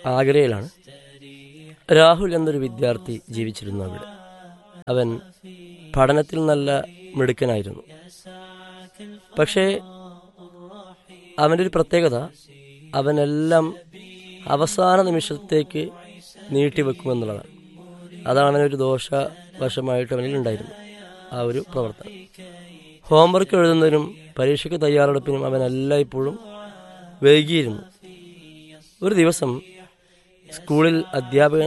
ആഗ്രയിലാണ് രാഹുൽ എന്നൊരു വിദ്യാർത്ഥി ജീവിച്ചിരുന്നു അവിടെ അവൻ പഠനത്തിൽ നല്ല മിടുക്കനായിരുന്നു പക്ഷേ അവൻ്റെ ഒരു പ്രത്യേകത അവനെല്ലാം അവസാന നിമിഷത്തേക്ക് നീട്ടിവെക്കുമെന്നുള്ളതാണ് അതാണ് അവനൊരു ദോഷവശമായിട്ട് അവനിൽ ഉണ്ടായിരുന്നു ആ ഒരു പ്രവർത്തനം ഹോംവർക്ക് എഴുതുന്നതിനും പരീക്ഷയ്ക്ക് തയ്യാറെടുപ്പിനും അവൻ എല്ലായ്പ്പോഴും വൈകിയിരുന്നു ഒരു ദിവസം സ്കൂളിൽ അധ്യാപകൻ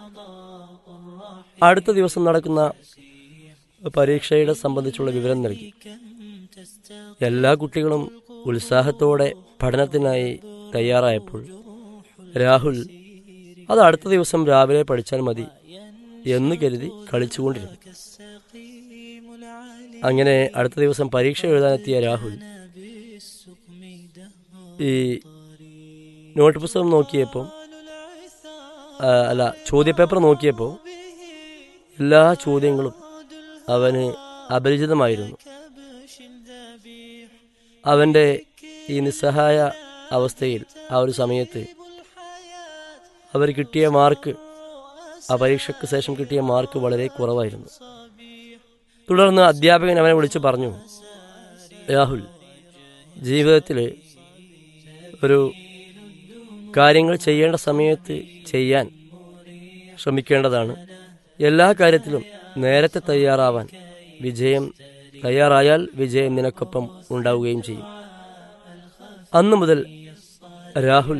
അടുത്ത ദിവസം നടക്കുന്ന പരീക്ഷയുടെ സംബന്ധിച്ചുള്ള വിവരം നൽകി എല്ലാ കുട്ടികളും ഉത്സാഹത്തോടെ പഠനത്തിനായി തയ്യാറായപ്പോൾ രാഹുൽ അത് അടുത്ത ദിവസം രാവിലെ പഠിച്ചാൽ മതി എന്ന് കരുതി കളിച്ചുകൊണ്ടിരുന്നു അങ്ങനെ അടുത്ത ദിവസം പരീക്ഷ എഴുതാനെത്തിയ രാഹുൽ ഈ നോട്ട് പുസ്തകം നോക്കിയപ്പോൾ ആ, അല്ല ചോദ്യപേപ്പർ നോക്കിയപ്പോൾ എല്ലാ ചോദ്യങ്ങളും അവന് അപരിചിതമായിരുന്നു അവൻ്റെ ഈ നിസ്സഹായ അവസ്ഥയിൽ ആ ഒരു സമയത്ത് അവർ കിട്ടിയ മാർക്ക് ആ പരീക്ഷയ്ക്ക് ശേഷം കിട്ടിയ മാർക്ക് വളരെ കുറവായിരുന്നു തുടർന്ന് അധ്യാപകൻ അവനെ വിളിച്ചു പറഞ്ഞു രാഹുൽ ജീവിതത്തിൽ ഒരു കാര്യങ്ങൾ ചെയ്യേണ്ട സമയത്ത് ചെയ്യാൻ ശ്രമിക്കേണ്ടതാണ് എല്ലാ കാര്യത്തിലും നേരത്തെ തയ്യാറാവാൻ വിജയം തയ്യാറായാൽ വിജയം നിനക്കൊപ്പം ഉണ്ടാവുകയും ചെയ്യും അന്നു മുതൽ രാഹുൽ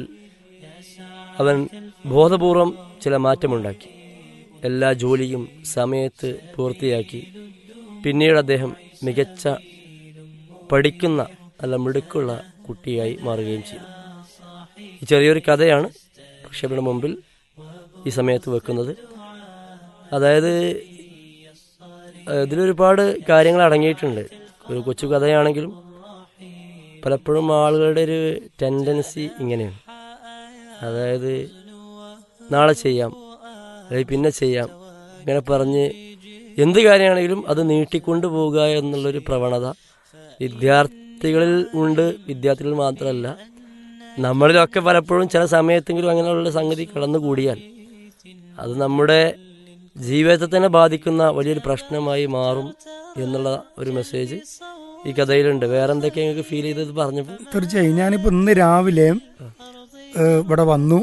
അവൻ ബോധപൂർവം ചില മാറ്റമുണ്ടാക്കി എല്ലാ ജോലിയും സമയത്ത് പൂർത്തിയാക്കി പിന്നീട് അദ്ദേഹം മികച്ച പഠിക്കുന്ന നല്ല മിടുക്കുള്ള കുട്ടിയായി മാറുകയും ചെയ്തു ഈ ചെറിയൊരു കഥയാണ് പ്രക്ഷേപണ മുമ്പിൽ ഈ സമയത്ത് വെക്കുന്നത് അതായത് ഏഹ്, ഇതിലൊരുപാട് കാര്യങ്ങൾ അടങ്ങിയിട്ടുണ്ട് ഒരു കൊച്ചു കഥയാണെങ്കിലും പലപ്പോഴും ആളുകളുടെ ഒരു ടെൻഡൻസി ഇങ്ങനെയാണ് അതായത് നാളെ ചെയ്യാം അല്ലെങ്കിൽ പിന്നെ ചെയ്യാം ഇങ്ങനെ പറഞ്ഞ് എന്ത് കാര്യമാണെങ്കിലും അത് നീട്ടിക്കൊണ്ടു പോവുക എന്നുള്ളൊരു പ്രവണത വിദ്യാർത്ഥികളിൽ ഉണ്ട് വിദ്യാർത്ഥികളിൽ മാത്രമല്ല നമ്മളിലൊക്കെ പലപ്പോഴും ചില സമയത്തെങ്കിലും അങ്ങനെയുള്ള സംഗതി കടന്നുകൂടിയാൽ അത് നമ്മുടെ ജീവിതത്തെ തന്നെ ബാധിക്കുന്ന വലിയൊരു പ്രശ്നമായി മാറും എന്നുള്ള ഒരു മെസ്സേജ് ഈ കഥയിലുണ്ട് വേറെ എന്തൊക്കെ നിങ്ങൾക്ക് ഫീൽ ചെയ്തത് പറഞ്ഞപ്പോൾ തീർച്ചയായും ഞാനിപ്പോൾ ഇന്ന് രാവിലെ ഏഹ്, ഇവിടെ വന്നു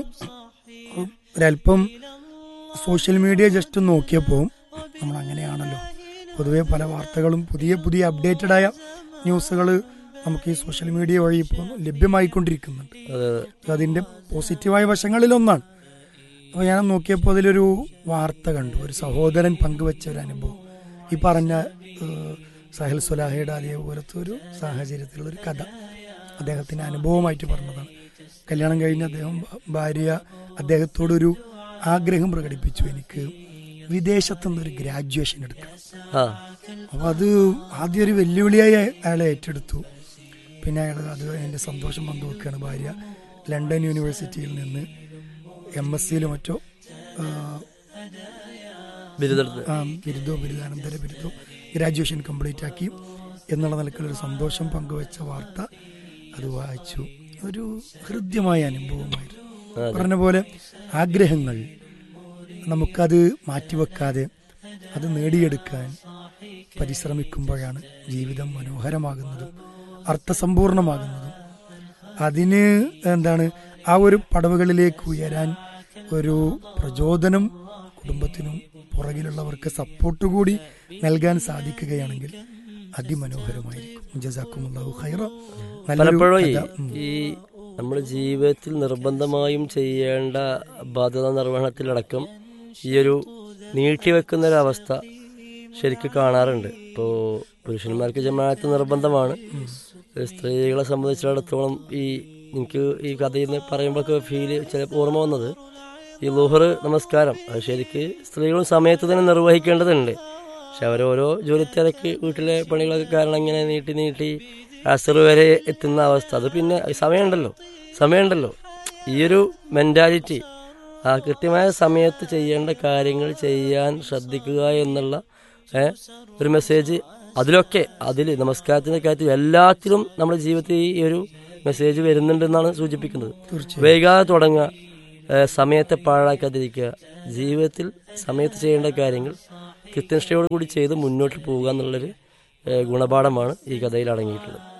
ഒരല്പം സോഷ്യൽ മീഡിയ ജസ്റ്റ് നോക്കിയപ്പോൾ നമ്മൾ അങ്ങനെയാണല്ലോ പൊതുവെ പല വാർത്തകളും പുതിയ പുതിയ അപ്ഡേറ്റഡ് ആയ ന്യൂസുകൾ നമുക്ക് ഈ സോഷ്യൽ മീഡിയ വഴി ഇപ്പോൾ ലഭ്യമായിക്കൊണ്ടിരിക്കുന്നുണ്ട് അത് അതിൻ്റെ പോസിറ്റീവായ വശങ്ങളിലൊന്നാണ് അപ്പോൾ ഞാൻ നോക്കിയപ്പോൾ അതിലൊരു വാർത്ത കണ്ടു ഒരു സഹോദരൻ പങ്കുവച്ച ഒരു അനുഭവം ഈ പറഞ്ഞ ഏഹ്, സഹൽ സുലാഹയുടെ അതേപോലത്തെ ഒരു സാഹചര്യത്തിലുള്ള ഒരു കഥ അദ്ദേഹത്തിൻ്റെ അനുഭവമായിട്ട് പറഞ്ഞതാണ് കല്യാണം കഴിഞ്ഞ് അദ്ദേഹം ഭ- ഭാര്യ അദ്ദേഹത്തോടൊരു ആഗ്രഹം പ്രകടിപ്പിച്ചു എനിക്ക് വിദേശത്തു നിന്നൊരു ഗ്രാജുവേഷൻ എടുക്കണം ആ അപ്പോൾ അത് ആദ്യം ഒരു വെല്ലുവിളിയായി അയാളെ ഏറ്റെടുത്തു പിന്നെ അയാൾ അത് അതിൻ്റെ സന്തോഷം പങ്കുവെക്കുകയാണ് ഭാര്യ ലണ്ടൻ യൂണിവേഴ്സിറ്റിയിൽ നിന്ന് എം എസ് സിയിലോ മറ്റോ ആ, ബിരുദെടുത്ത് ആ, ബിരുദോ ബിരുദാനന്തര ബിരുദോ ഗ്രാജുവേഷൻ കംപ്ലീറ്റ് ആക്കി എന്നുള്ള നിലക്കുള്ളൊരു സന്തോഷം പങ്കുവെച്ച വാർത്ത അത് വായിച്ചു ഒരു ഹൃദ്യമായ അനുഭവമായിരുന്നു അതെ. പറഞ്ഞ പോലെ ആഗ്രഹങ്ങൾ നമുക്കത് മാറ്റിവെക്കാതെ അത് നേടിയെടുക്കാൻ പരിശ്രമിക്കുമ്പോഴാണ് ജീവിതം മനോഹരമാകുന്നതും അർത്ഥസമ്പൂർണമാകുന്നതും അതിന് എന്താണ് ആ ഒരു പടവുകളിലേക്ക് ഉയരാൻ ഒരു പ്രചോദനം കുടുംബത്തിനും പുറകിലുള്ളവർക്ക് സപ്പോർട്ട് കൂടി നൽകാൻ സാധിക്കുകയാണെങ്കിൽ അതിമനോഹരമായിരിക്കും ജസാക്കുമുല്ലാഹു ഖൈറ നല്ലൊരു പലപ്പോഴും കഥ. ഉം. ഈ നമ്മുടെ ജീവിതത്തിൽ നിർബന്ധമായും ചെയ്യേണ്ട ബാധ്യത നിർവഹണത്തിലടക്കം ഈ ഒരു നീട്ടിവെക്കുന്ന ഒരു അവസ്ഥ ശരിക്കും കാണാറുണ്ട് ഇപ്പോൾ പുരുഷന്മാർക്ക് ജമാഅത്ത് നിർബന്ധമാണ് സ്ത്രീകളെ സംബന്ധിച്ചിടത്തോളം ഈ എനിക്ക് ഈ കഥയിൽ നിന്ന് പറയുമ്പോഴൊക്കെ ഫീൽ ചില ഓർമ്മ വന്നത് ഈ ലുഹർ നമസ്കാരം അത് ശരിക്ക് സ്ത്രീകളും സമയത്ത് തന്നെ നിർവഹിക്കേണ്ടതുണ്ട് പക്ഷെ അവരോരോ ജോലി തിരക്ക് വീട്ടിലെ പണികളൊക്കെ കാരണം ഇങ്ങനെ നീട്ടി നീട്ടി അസർ വരെ എത്തുന്ന അവസ്ഥ അത് പിന്നെ സമയമുണ്ടല്ലോ സമയമുണ്ടല്ലോ ഈ ഒരു മെൻറ്റാലിറ്റി ആ കൃത്യമായ സമയത്ത് ചെയ്യേണ്ട കാര്യങ്ങൾ ചെയ്യാൻ ശ്രദ്ധിക്കുക എന്നുള്ള ഏ, ഒരു മെസ്സേജ് അതിലൊക്കെ അതിൽ നമസ്കാരത്തിൻ്റെ കാര്യത്തിൽ എല്ലാത്തിലും നമ്മുടെ ജീവിതത്തിൽ ഈ ഒരു മെസ്സേജ് വരുന്നുണ്ടെന്നാണ് സൂചിപ്പിക്കുന്നത് തീർച്ചയായും വൈകാതെ തുടങ്ങുക ഏഹ് സമയത്തെ പാഴാക്കാതിരിക്കുക ജീവിതത്തിൽ സമയത്ത് ചെയ്യേണ്ട കാര്യങ്ങൾ കൃത്യനിഷ്ഠയോടുകൂടി ചെയ്ത് മുന്നോട്ട് പോവുക എന്നുള്ളൊരു ഏഹ് ഗുണപാഠമാണ് ഈ കഥയിൽ അടങ്ങിയിട്ടുള്ളത്